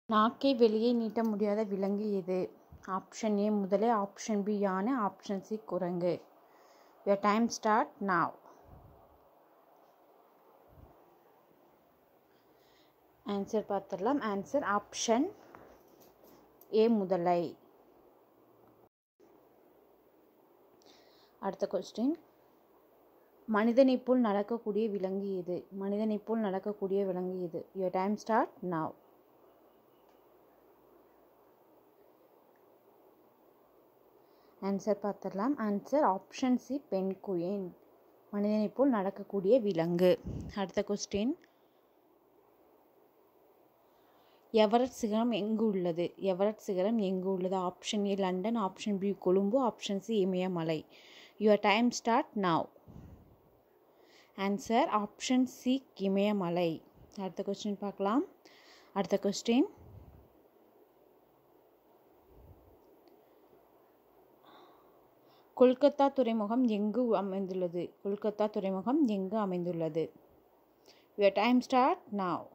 நாக்கை வெளியே நீட்ட முடியாத விலங்கு எது ஆப்ஷன் ஏ முதலை ஆப்ஷன் பி யானை ஆப்ஷன் சி குரங்கு your time start now answer பார்த்துடலாம் ஆன்சர் ஆப்ஷன் ஏ முதலை அடுத்த கொஸ்டின் மனிதனைப் போல் நடக்கக்கூடிய விலங்கு எது மனிதனைப் போல் நடக்கக்கூடிய விலங்கு எது your time start now answer பார்த்துடலாம் answer option C penguin மனிதனைப் போல் நடக்கக்கூடிய விலங்கு அடுத்த கொஸ்டின் எவரட் சிகரம் எங்கு உள்ளது எவரட் சிகரம் எங்கு உள்ளது option A London option B Colombo option C இமயமலை your time start now answer option C இமயமலை அடுத்த கொஸ்டின் பார்க்கலாம் அடுத்த கொஸ்டின் கொல்கத்தா துறைமுகம் எங்கு அமைந்துள்ளது கொல்கத்தா துறைமுகம் எங்கு அமைந்துள்ளது your time start now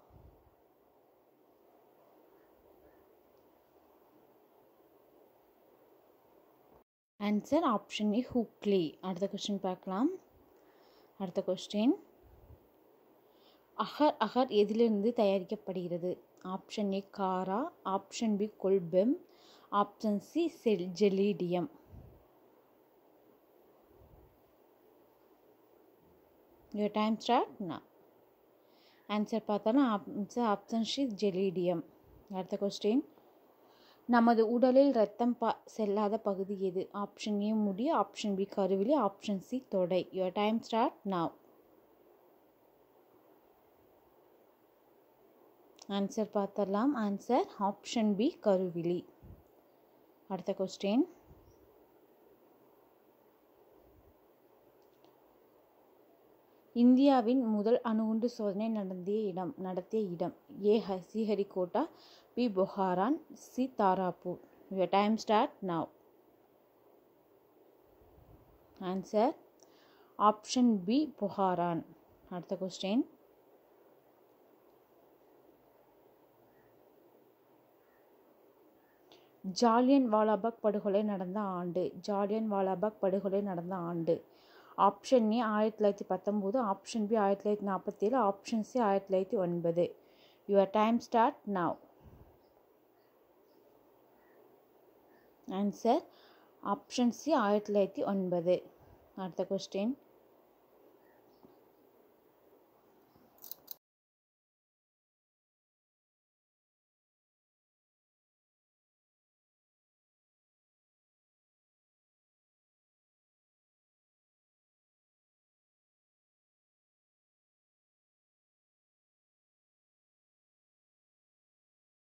answer option A Hooghly அடுத்த கொஸ்டின் பார்க்கலாம் அடுத்த கொஸ்டின் அகர் அகர் எதிலிருந்து தயாரிக்கப்படுகிறது option A chara option B கொல்பெம் ஆப்ஷன் சி செல் ஜெலிடியம் யுவர் டைம் ஸ்டார்ட் நான் ஆன்சர் பார்த்தாலும் ஆன்சர் ஆப்ஷன் சி ஜெலிடியம் அடுத்த கொஸ்டின் நமது உடலில் ரத்தம் ப செல்லாத பகுதி எது ஆப்ஷன் ஏ முடி ஆப்ஷன் பி கருவிலி ஆப்ஷன் சி தொடை your time start now answer பார்த்தரலாம் ஆன்சர் ஆப்ஷன் பி கருவிலி அடுத்த கொஸ்டின் இந்தியாவின் முதல் அணுகுண்டு சோதனை நடத்திய இடம் நடத்திய இடம் A Sriharikota B Pokhran C Tarapur your time start now answer option B Pokhran அடுத்த கொஸ்டின் ஜாலியன் வாலாபாக் படுகொலை நடந்த ஆண்டு ஜாலியன் வாலாபாக் படுகொலை நடந்த ஆண்டு ஆப்ஷன் ஏ ஆயிரத்தி தொள்ளாயிரத்தி பத்தொம்போது ஆப்ஷன் பி ஆயிரத்தி தொள்ளாயிரத்தி நாற்பத்தேழு ஆப்ஷன் சி ஆயிரத்தி தொள்ளாயிரத்தி ஒன்பது your time start now answer option C ஆயிரத்தி தொள்ளாயிரத்தி ஒன்பது அடுத்த கொஸ்டின்